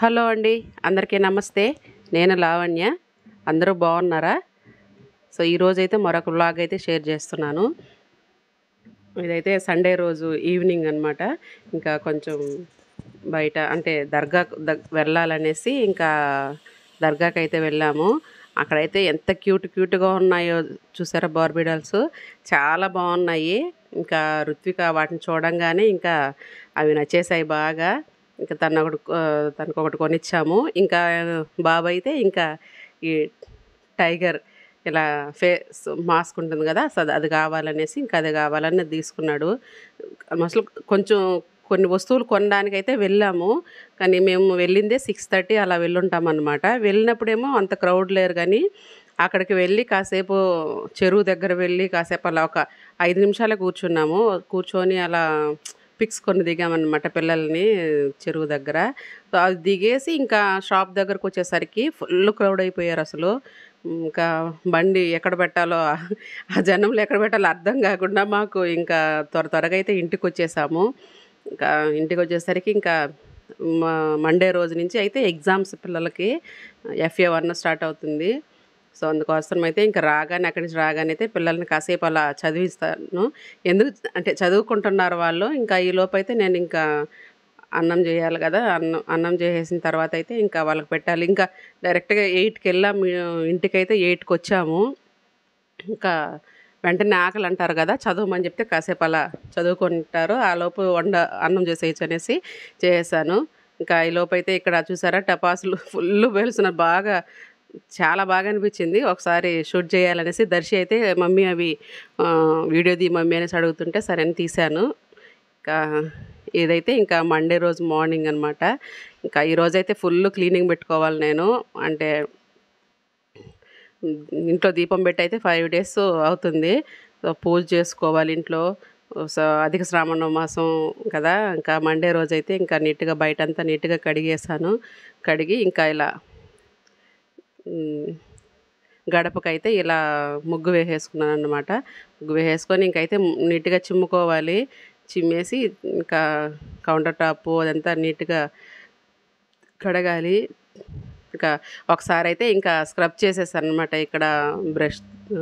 hello అండి అందరికీ నమస్తే నేను లావణ్య అందరూ బాగున్నారా సో ఈరోజైతే మరొక వ్లాగ్ అయితే షేర్ చేస్తున్నాను ఇదైతే సండే రోజు ఈవినింగ్ అనమాట ఇంకా కొంచెం బయట అంటే దర్గా దగ్ వెళ్ళాలనేసి ఇంకా దర్గాకి అయితే వెళ్ళాము అక్కడైతే ఎంత క్యూట్ క్యూట్గా ఉన్నాయో చూసారా బార్బిడల్స్ చాలా బాగున్నాయి ఇంకా రుత్విక వాటిని చూడంగానే ఇంకా అవి నచ్చేసాయి బాగా ఇంకా తను ఒకటి కొ- తనకు ఒకటి కొనిచ్చాము ఇంకా బాబు అయితే ఇంకా ఈ టైగర్ ఇలా ఫేస్ మాస్క్ ఉంటుంది కదా సో అది- అది కావాలనేసి ఇంకా అది కావాలని తీసుకున్నాడు అసలు కొంచెం కొన్ని వస్తువులు కొనడానికి అయితే వెళ్ళాము కానీ మేము వెళ్ళిందే సిక్స్ థర్టీ అలా వెళ్ళుంటాం అనమాట వెళ్ళినప్పుడేమో అంత క్రౌడ్ లేరు కానీ అక్కడికి వెళ్ళి కాసేపు చెరువు దగ్గర వెళ్ళి కాసేపు అలా ఒక ఐదు నిమిషాలే కూర్చున్నాము కూర్చొని అలా పిక్స్ కొన్ని దిగామన్నమాట పిల్లల్ని చెరువు దగ్గర సో అది దిగేసి ఇంకా షాప్ దగ్గరకు వచ్చేసరికి ఫుల్ క్రౌడ్ అయిపోయారు అసలు ఇంకా బండి ఎక్కడ పెట్టాలో ఆ జనంలో ఎక్కడ పెట్టాలో అర్థం కాకుండా మాకు ఇంకా త్వర త్వరగా అయితే ఇంటికి వచ్చేసాము ఇంకా ఇంటికి వచ్చేసరికి ఇంకా మ- మండే రోజు నుంచి అయితే ఎగ్జామ్స్ పిల్లలకి ఎఫ్ఏ వన్ స్టార్ట్ అవుతుంది సో అందుకోసం అయితే ఇంకా రాగానే అక్కడి నుంచి రాగానే అయితే పిల్లల్ని కాసేపు అలా చదివిస్తాను ఎందుకు అంటే చదువుకుంటున్నారు వాళ్ళు ఇంకా ఈ లోపు అయితే నేను ఇంకా అన్నం చేయాలి కదా అన్నం అన్నం చేసేసిన తర్వాత అయితే ఇంకా వాళ్ళకి పెట్టాలి ఇంకా డైరెక్ట్గా ఎయిట్కి వెళ్ళాం ఇంటికి అయితే ఎయిట్కి వచ్చాము ఇంకా వెంటనే ఆకలి అంటారు కదా చదవమని చెప్తే కాసేపు అలా చదువుకుంటారు ఆ లోపు వండ అన్నం చేసేయచ్చు అనేసి చేసాను ఇంకా ఈ లోపు అయితే ఇక్కడ చూసారా టపాసులు ఫుల్ పేలుస్తున్నారు బాగా చాలా బాగా అనిపించింది ఒకసారి షూట్ చేయాలనేసి దర్శి అయితే మమ్మీ అవి ఆ, వీడియో తీ మమ్మీ అనేసి అడుగుతుంటే సరే అని తీశాను ఇంకా ఇదైతే ఇంకా మండే రోజు మార్నింగ్ అనమాట ఇంకా ఈరోజు అయితే ఫుల్ క్లీనింగ్ పెట్టుకోవాలి నేను అంటే ఇంట్లో దీపం పెట్టి అయితే ఫైవ్ డేస్ అవుతుంది సో పూజ చేసుకోవాలి ఇంట్లో సో అధిక శ్రావణ మాసం కదా ఇంకా మండే రోజు అయితే ఇంకా నీట్గా బయట అంతా నీట్గా కడిగేసాను కడిగి ఇంకా ఇలా ఉమ్, గడపకైతే ఇలా ముగ్గు వేసేసుకున్నాను అనమాట ముగ్గు వేసేసుకొని ఇంకైతే నీట్గా చిమ్ముకోవాలి చిమ్మేసి ఇంకా కౌంటర్ టాప్ అదంతా నీట్గా కడగాలి ఇంకా ఒకసారి అయితే ఇంకా స్క్రబ్ చేసేసాను అనమాట ఇక్కడ బ్రష్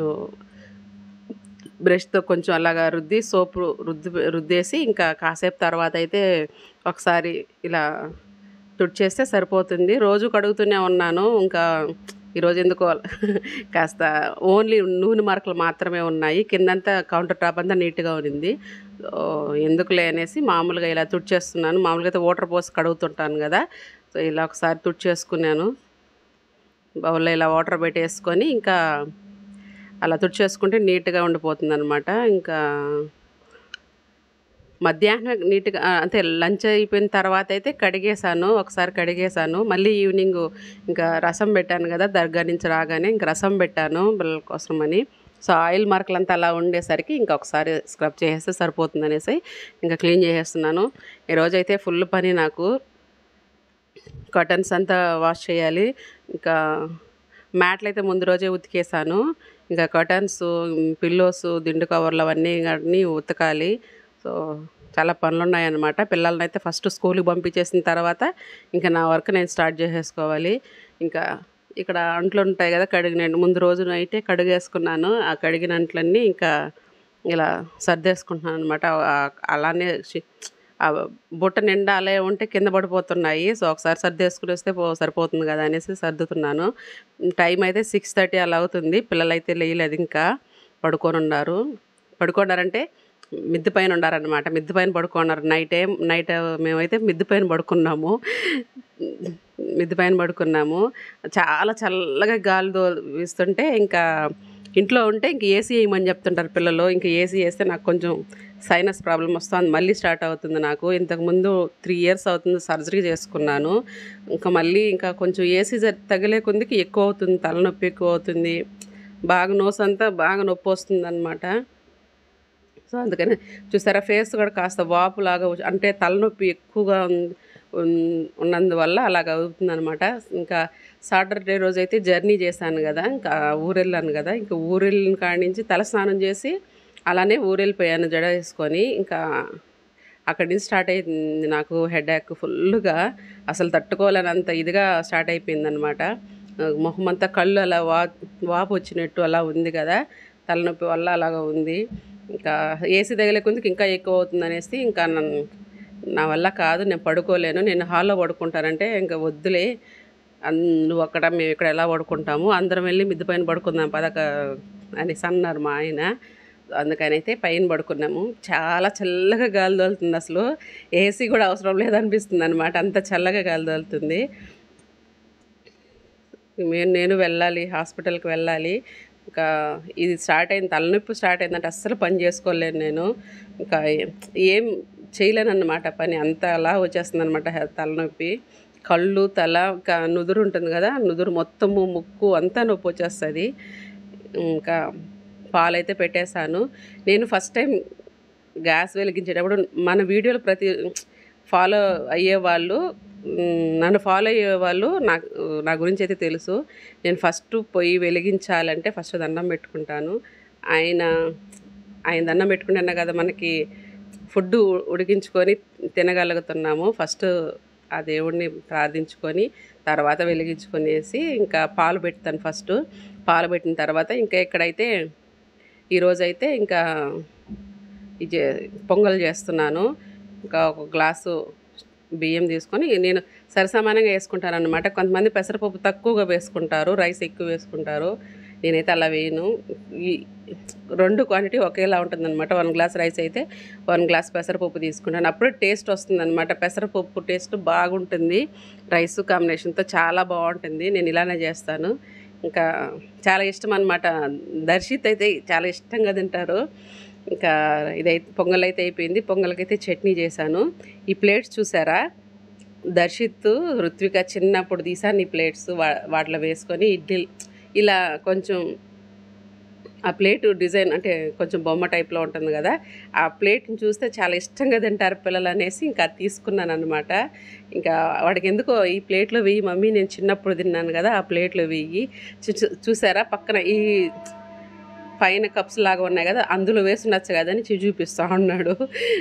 బ్రష్తో కొంచెం అలాగా రుద్ది సోపు రుద్ది రుద్దేసి ఇంకా కాసేపు తర్వాత అయితే ఒకసారి ఇలా తుడిచేస్తే సరిపోతుంది రోజు కడుగుతూనే ఉన్నాను ఇంకా ఈరోజు ఎందుకో కాస్త ఓన్లీ నూనె మరకలు మాత్రమే ఉన్నాయి కిందంతా కౌంటర్ టాప్ అంతా నీట్గా ఉంది సో ఎందుకులే అనేసి మామూలుగా ఇలా తుడిచేస్తున్నాను మామూలుగా అయితే వాటర్ పోసి కడుగుతుంటాను కదా సో ఇలా ఒకసారి తుడిచేసుకున్నాను బౌల్లో ఇలా వాటర్ పెట్టేసుకొని ఇంకా అలా తుడిచేసుకుంటే నీట్గా ఉండిపోతుంది అనమాట ఇంకా మధ్యాహ్నం నీట్గా ఆ, అంటే లంచ్ అయిపోయిన తర్వాత అయితే కడిగేశాను ఒకసారి కడిగేశాను మళ్ళీ ఈవినింగ్ ఇంకా రసం పెట్టాను కదా దర్గా నుంచి రాగానే ఇంకా రసం పెట్టాను పిల్లల కోసం అని సో ఆయిల్ మార్కులంతా అలా ఉండేసరికి ఇంకా ఒకసారి స్క్రబ్ చేసేస్తే సరిపోతుంది అనేసి ఇంకా క్లీన్ చేసేస్తున్నాను ఈరోజు అయితే ఫుల్ పని నాకు కర్టన్స్ అంతా వాష్ చేయాలి ఇంకా మ్యాట్లు అయితే ముందు రోజే ఉతికేసాను ఇంకా కర్టన్స్ పిల్లోస్ దిండు కవర్లు అవన్నీ అన్నీ ఉతకాలి సో చాలా పనులు ఉన్నాయన్నమాట పిల్లల్ని అయితే ఫస్ట్ స్కూల్కి పంపించేసిన తర్వాత ఇంకా నా వర్క్ నేను స్టార్ట్ చేసేసుకోవాలి ఇంకా ఇక్కడ అంట్లు ఉంటాయి కదా కడిగిన ముందు రోజు నైటే కడిగేసుకున్నాను ఆ కడిగిన అంట్లన్నీ ఇంకా ఇలా సర్దేసుకుంటున్నాను అనమాట అలానే షి- ఆ బుట్ట నిండా అలా ఉంటే కింద పడిపోతున్నాయి సో ఒకసారి సర్దేసుకుని వస్తే పో సరిపోతుంది కదా అనేసి సర్దుతున్నాను టైం అయితే సిక్స్ థర్టీ అలా అవుతుంది పిల్లలు అయితే లేయలేదు ఇంకా పడుకొని ఉన్నారు పడుకున్నారంటే మిద్ది పైన ఉండారనమాట మిద్ది పైన పడుకున్నారు నైట్ ఏం నైట్ మేమైతే మిద్ది పైన పడుకున్నాము మిద్ది పైన పడుకున్నాము చాలా చల్లగా గాలి దో వీస్తుంటే ఇంకా ఇంట్లో ఉంటే ఇంక ఏసీ వేయమని చెప్తుంటారు పిల్లలు ఇంకా ఏసీ వేస్తే నాకు కొంచెం సైనస్ ప్రాబ్లం వస్తుంది మళ్ళీ స్టార్ట్ అవుతుంది నాకు ఇంతకుముందు త్రీ ఇయర్స్ అవుతుంది సర్జరీ చేసుకున్నాను ఇంకా మళ్ళీ ఇంకా కొంచెం ఏసీ తగిలే కొద్దికి ఎక్కువ అవుతుంది తలనొప్పి ఎక్కువ అవుతుంది బాగా నోస్ అంతా బాగా నొప్పి వస్తుంది అనమాట సో అందుకని చూసారా ఫేస్ కూడా కాస్త వాపులాగా వచ్చి- అంటే తలనొప్పి ఎక్కువగా ఉన్- ఉన్- ఉన్నందువల్ల అలాగ అవుతుందన్నమాట ఇంకా సాటర్డే రోజు అయితే జర్నీ చేశాను కదా ఇంకా ఊరెళ్ళాను కదా ఇంకా ఊరెళ్ళిన కాడి నుంచి తల స్నానం చేసి అలానే ఊరెళ్ళిపోయాను జడ వేసుకొని ఇంకా అక్కడి నుంచి స్టార్ట్ అయింది నాకు హెడేక్ ఫుల్గా అసలు తట్టుకోలేనంత ఇదిగా స్టార్ట్ అయిపోయిందనమాట మొహం అంతా కళ్ళు అలా వా వాపు వచ్చినట్టు అలా ఉంది కదా తలనొప్పి వల్ల అలాగా ఉంది ఇంకా ఏసీ తగిలే కొందుకు ఇంకా ఎక్కువ అవుతుంది అనేసి ఇంకా నన్ను నా వల్ల కాదు నేను పడుకోలేను నేను హాల్లో పడుకుంటానంటే ఇంకా వద్దులే అన్- నువ్వు అక్కడ మేము ఇక్కడ ఎలా పడుకుంటాము అందరం వెళ్ళి మిద్ది పైన పడుకుందాం పదక అనేసి అన్నారు మా ఆయన అందుకని అయితే పైన పడుకున్నాము చాలా చల్లగా గాలి తోలుతుంది అసలు ఏసీ కూడా అవసరం లేదనిపిస్తుంది అనమాట అంత చల్లగా గాలి తోలుతుంది మేము నేను వెళ్ళాలి హాస్పిటల్కి వెళ్ళాలి ఇంకా ఇది స్టార్ట్ అయింది తలనొప్పి స్టార్ట్ అయిందంటే అస్సలు పని చేసుకోలేను నేను ఇంకా ఏం చేయలేను అన్నమాట పని అంత అలా వచ్చేస్తుంది అనమాట తలనొప్పి కళ్ళు తల ఇంకా నుదురు ఉంటుంది కదా నుదురు మొత్తము ముక్కు అంతా నొప్పి వచ్చేస్తుంది ఇంకా పాలైతే పెట్టేశాను నేను ఫస్ట్ టైం గ్యాస్ వెలిగించేటప్పుడు మన వీడియోలు ప్రతి ఫాలో అయ్యే వాళ్ళు మ్, నన్ను ఫాలో అయ్యే వాళ్ళు నాకు నా గురించి అయితే తెలుసు నేను ఫస్ట్ పొయ్యి వెలిగించాలంటే ఫస్ట్ దండం పెట్టుకుంటాను ఆయన ఆయన దండం పెట్టుకుంటేనే కదా మనకి ఫుడ్ ఉడికించుకొని తినగలుగుతున్నాము ఫస్ట్ ఆ దేవుడిని ప్రార్థించుకొని తర్వాత వెలిగించుకొనేసి ఇంకా పాలు పెడతాను ఫస్ట్ పాలు పెట్టిన తర్వాత ఇంకా ఇక్కడైతే ఈరోజైతే ఇంకా ఇది పొంగల్ చేస్తున్నాను ఇంకా ఒక గ్లాసు బియ్యం తీసుకొని నేను సరిసమానంగా వేసుకుంటాను అనమాట కొంతమంది పెసరపప్పు తక్కువగా వేసుకుంటారు రైస్ ఎక్కువ వేసుకుంటారు నేనైతే అలా వేయను ఈ రెండు క్వాంటిటీ ఒకేలా ఉంటుందన్నమాట వన్ గ్లాస్ రైస్ అయితే వన్ గ్లాస్ పెసరపప్పు తీసుకుంటాను అప్పుడు టేస్ట్ వస్తుందన్నమాట పెసరపప్పు టేస్ట్ బాగుంటుంది రైస్ కాంబినేషన్తో చాలా బాగుంటుంది నేను ఇలానే చేస్తాను ఇంకా చాలా ఇష్టం అనమాట దర్శిత్ అయితే చాలా ఇష్టంగా తింటారు ఇంకా ఇదైతే పొంగల్ అయితే అయిపోయింది పొంగల్కైతే చట్నీ చేశాను ఈ ప్లేట్స్ చూసారా దర్శిత్ ఋత్విక చిన్నప్పుడు తీసాను ఈ ప్లేట్స్ వా వాటిలో వేసుకొని ఇడ్లీ ఇలా కొంచెం ఆ ప్లేట్ డిజైన్ అంటే కొంచెం బొమ్మ టైప్లో ఉంటుంది కదా ఆ ప్లేట్ని చూస్తే చాలా ఇష్టంగా తింటారు పిల్లలు అనేసి ఇంకా అది తీసుకున్నాను అనమాట ఇంకా వాడికి ఎందుకో ఈ ప్లేట్లో వెయ్యి మమ్మీ నేను చిన్నప్పుడు తిన్నాను కదా ఆ ప్లేట్లో వెయ్యి చూ చూ- చూసారా పక్కన ఈ పైన కప్స్ లాగా ఉన్నాయి కదా అందులో వేసి ఉండొచ్చు కదా అని చూ- చూపిస్తా ఉన్నాడు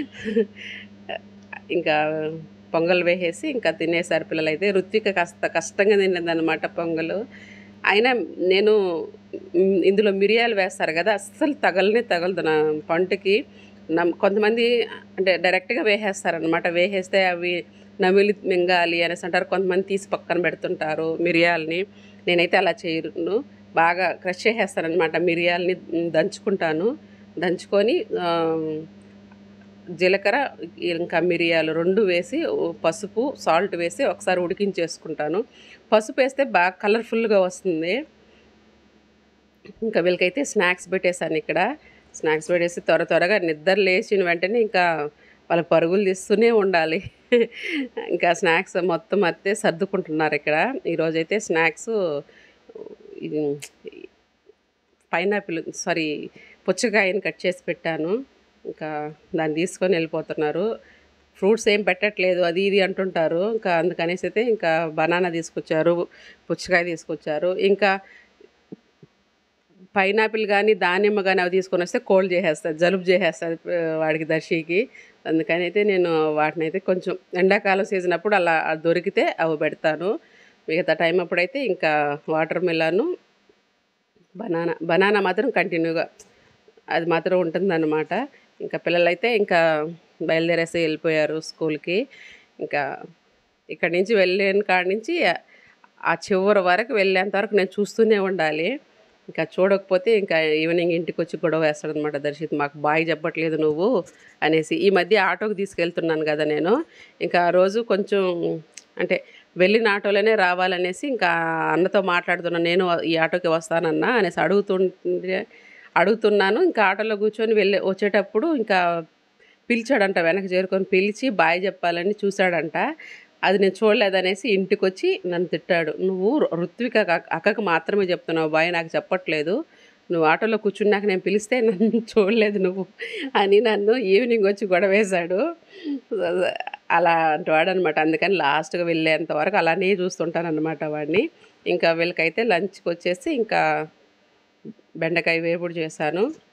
ఇంకా పొంగల్ వేసేసి ఇంకా తినేసారు పిల్లలు అయితే రుత్విక కాస్త కష్టంగా తిన్నదన్నమాట పొంగలు అయినా నేను మ్, ఇందులో మిరియాలు వేస్తారు కదా అస్సలు తగలనే తగలదు నా పంటకి నమ్ కొంతమంది అంటే డైరెక్ట్గా వేసేస్తారనమాట వేసేస్తే అవి నమిలి మింగాలి అనేసి అంటారు కొంతమంది తీసి పక్కన పెడుతుంటారు మిరియాలని నేనైతే అలా చేయను బాగా క్రష్ చేసేస్తానమాట మిరియాలని మ్, దంచుకుంటాను దంచుకొని ఆ, జీలకర్ర ఇంకా మిరియాలు రెండు వేసి ఉ- పసుపు సాల్ట్ వేసి ఒకసారి ఉడికించేసుకుంటాను పసుపు వేస్తే బాగా కలర్ఫుల్గా వస్తుంది ఇంకా వీళ్ళకైతే స్నాక్స్ పెట్టేశాను ఇక్కడ స్నాక్స్ పెట్టేసి త్వర త్వరగా నిద్ర లేచిన వెంటనే ఇంకా వాళ్ళకి పరుగులు తీస్తూనే ఉండాలి ఇంకా స్నాక్స్ మొత్తం అత్తే సర్దుకుంటున్నారు ఇక్కడ ఈరోజైతే స్నాక్స్ ఇది పైనాపిల్ సారీ పుచ్చకాయని కట్ చేసి పెట్టాను ఇంకా దాన్ని తీసుకొని వెళ్ళిపోతున్నారు ఫ్రూట్స్ ఏం పెట్టట్లేదు అది ఇది అంటుంటారు ఇంకా అందుకనేసి అయితే ఇంకా బనానా తీసుకొచ్చారు పుచ్చకాయ తీసుకొచ్చారు ఇంకా పైనాపిల్ కానీ దానిమ్మ కానీ అవి తీసుకొని వస్తే కోల్డ్ చేసేస్తుంది జలుబు చేసేస్తుంది ఆ, వాడికి దర్శికి అందుకని అయితే నేను వాటిని అయితే కొంచెం ఎండాకాలం సీజన్ అప్పుడు అలా దొరికితే అవి పెడతాను మిగతా టైం అప్పుడైతే ఇంకా వాటర్ మిలాను బనానా బనానా మాత్రం కంటిన్యూగా అది మాత్రం ఉంటుందన్నమాట ఇంకా పిల్లలైతే ఇంకా బయలుదేరేసి వెళ్ళిపోయారు స్కూల్కి ఇంకా ఇక్కడి నుంచి వెళ్ళిన కాడి నుంచి ఆ చివరి వరకు వెళ్ళేంత వరకు నేను చూస్తూనే ఉండాలి ఇంకా చూడకపోతే ఇంకా ఈవినింగ్ ఇంటికి వచ్చి గొడవ వేస్తాడు అనమాట దర్శిత్ మాకు బాయ్ చెప్పట్లేదు నువ్వు అనేసి ఈ మధ్య ఆటోకి తీసుకెళ్తున్నాను కదా నేను ఇంకా ఆ రోజు కొంచెం అంటే వెళ్ళిన ఆటోలోనే రావాలనేసి ఇంకా అన్నతో మాట్లాడుతున్నాను నేను ఈ ఆటోకి వస్తానన్నా అనేసి అడుగుతుంటే అడుగుతున్నాను ఇంకా ఆటోలో కూర్చొని వెళ్ళే వచ్చేటప్పుడు ఇంకా పిలిచాడంట వెనక చేరుకొని పిలిచి బాయ్ చెప్పాలని చూశాడంట అది నేను చూడలేదనేసి ఇంటికి వచ్చి నన్ను తిట్టాడు నువ్వు ఋత్విక అక్క- అక్కకు మాత్రమే చెప్తున్నావు బాయ్ నాకు చెప్పట్లేదు నువ్వు ఆటోలో కూర్చున్నాక నేను పిలిస్తే నన్ను చూడలేదు నువ్వు అని నన్ను ఈవినింగ్ వచ్చి గొడవ వేశాడు అలా వాడు అనమాట అందుకని లాస్ట్గా వెళ్ళేంత వరకు అలానే చూస్తుంటాను అనమాట వాడిని ఇంకా వీళ్ళకైతే లంచ్కి వచ్చేసి ఇంకా బెండకాయ వేపుడు చేశాను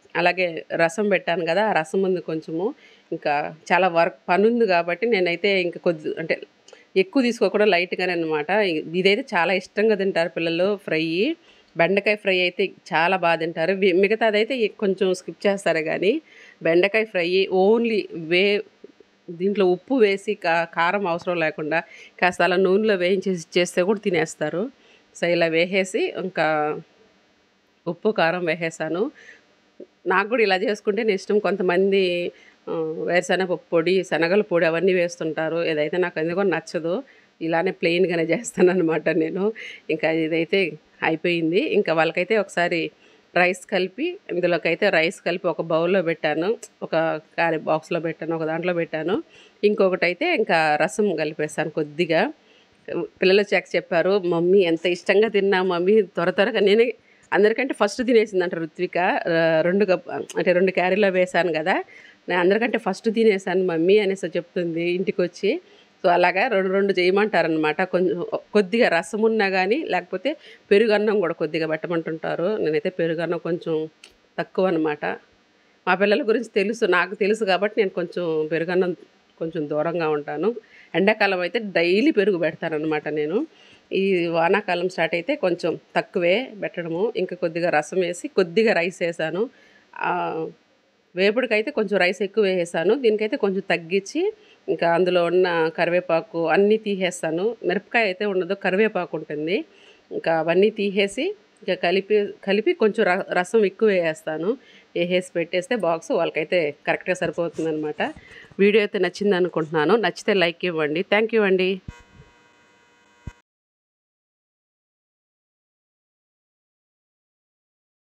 అలాగే రసం పెట్టాను కదా ఆ రసం ఉంది కొంచెము ఇంకా చాలా వర్క్ పని ఉంది కాబట్టి నేనైతే ఇంకా కొద్ది అంటే ఎక్కువ తీసుకోకుండా లైట్గానే అనమాట ఇదైతే చాలా ఇష్టంగా తింటారు పిల్లలు ఫ్రై బెండకాయ ఫ్రై అయితే చాలా బాగా తింటారు వి- మిగతాదైతే ఎ- కొంచెం స్కిప్ చేస్తారు కానీ బెండకాయ ఫ్రై ఓన్లీ వే దీంట్లో ఉప్పు వేసి కా కారం అవసరం లేకుండా కాస్త అలా నూనెలో వేయించేసి చేస్తే కూడా తినేస్తారు సో ఇలా వేసేసి ఇంకా ఉప్పు కారం వేసేసాను నాకు కూడా ఇలా చేసుకుంటే నేను ఇష్టం కొంతమంది ఆ, వేరుశనగపప్పు పొడి శనగల పొడి అవన్నీ వేస్తుంటారు ఇదైతే నాకు ఎందుకో నచ్చదు ఇలానే ప్లెయిన్గానే చేస్తాను అనమాట నేను ఇంకా ఇదైతే అయిపోయింది ఇంకా వాళ్ళకైతే ఒకసారి రైస్ కలిపి ఇందులోకి అయితే రైస్ కలిపి ఒక బౌల్లో పెట్టాను ఒక క్యారీ బాక్స్లో పెట్టాను ఒక దాంట్లో పెట్టాను ఇంకొకటి అయితే ఇంకా రసం కలిపేసాను కొద్దిగా పిల్లలు చెక్ చెప్పారు మమ్మీ ఎంత ఇష్టంగా తిన్నా మమ్మీ త్వర త్వరగా నేనే అందరికంటే ఫస్ట్ తినేసిందంట రుత్విక ఆ, రెండు కప్ అంటే రెండు క్యారీలో వేశాను కదా నేను అందరికంటే ఫస్ట్ తినేసాను మమ్మీ అనేసి చెప్తుంది ఇంటికి వచ్చి సో అలాగా రెండు రెండు చేయమంటారనమాట కొంచెం కొద్దిగా రసం ఉన్నా కానీ లేకపోతే పెరుగన్నం కూడా కొద్దిగా పెట్టమంటుంటారు నేనైతే పెరుగన్నం కొంచెం తక్కువ అనమాట మా పిల్లల గురించి తెలుసు నాకు తెలుసు కాబట్టి నేను కొంచెం పెరుగన్నం కొంచెం దూరంగా ఉంటాను ఎండాకాలం అయితే డైలీ పెరుగు పెడతానమాట నేను ఈ వానాకాలం స్టార్ట్ అయితే కొంచెం తక్కువే పెట్టడము ఇంకా కొద్దిగా రసం వేసి కొద్దిగా రైస్ వేసాను ఆ, వేపుడికైతే కొంచెం రైస్ ఎక్కువ వేసాను దీనికైతే కొంచెం తగ్గించి ఇంకా అందులో ఉన్న కరివేపాకు అన్నీ తీసేస్తాను మిరపకాయ అయితే ఉండదు కరివేపాకు ఉంటుంది ఇంకా అవన్నీ తీసేసి ఇంకా కలిపి కలిపి కొంచెం ర రసం ఎక్కువ వేసేస్తాను వేసేసి పెట్టేస్తే బాక్స్ వాళ్ళకైతే కరెక్ట్గా సరిపోతుంది అనమాట వీడియో అయితే నచ్చింది అనుకుంటున్నాను నచ్చితే లైక్ ఇవ్వండి థ్యాంక్ యూ అండి